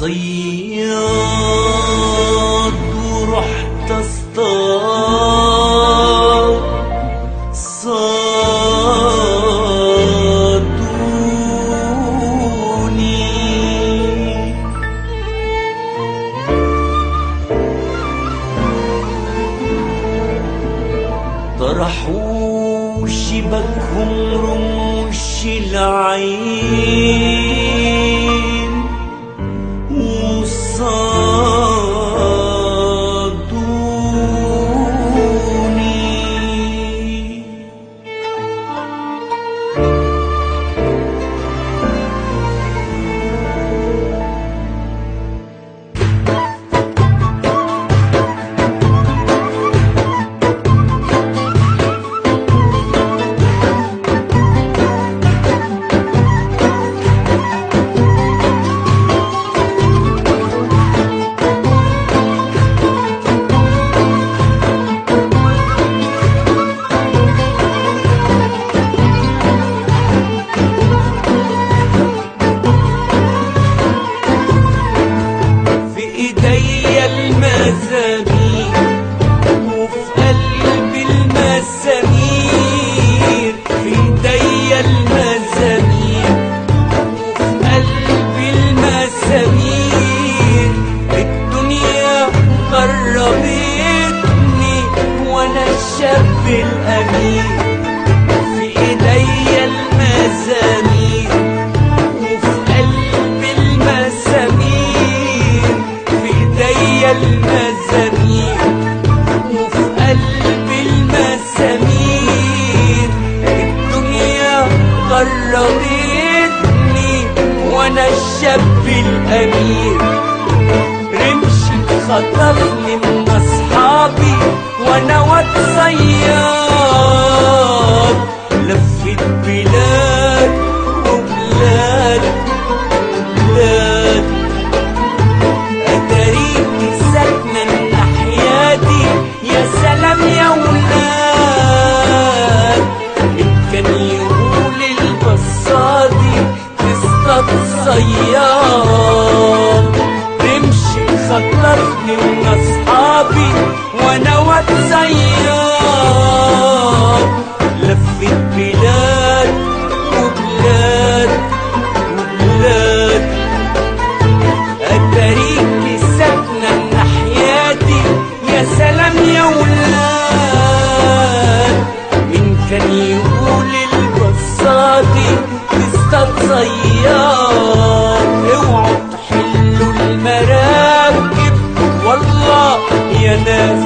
صياد ورحت اصطاد صادوني طرحوا شبكهم رموش العين وصادوني في ايديا المزامير وفي قلبي المسامير في ايديا المزامير وفي قلبي المسامير الدنيا قربتني وانا الشاب الامين في ايديا المزامير وفي قلبي المسامير في ايديا المزامير وفي قلبي المسامير الدنيا قربتني وانا الشاب الامير رمشي خطفني من اصحابي وانا واد صياد لفت بلاد وبلاد بلاد اتاريكي ساكنه الناحياتي يا سلام يا ولاد إن كان يقول البصادي تصطاد صياد تمشي خطفني من اصحابي وانا واد صياد لفت بلاد وبلاد وبلاد اتاريكي ساكنه ناحياتي يا سلام يا ولاد مين كان يقول البصاتي تصطاد صياد اوعوا تحلوا المراكب والله يا ناس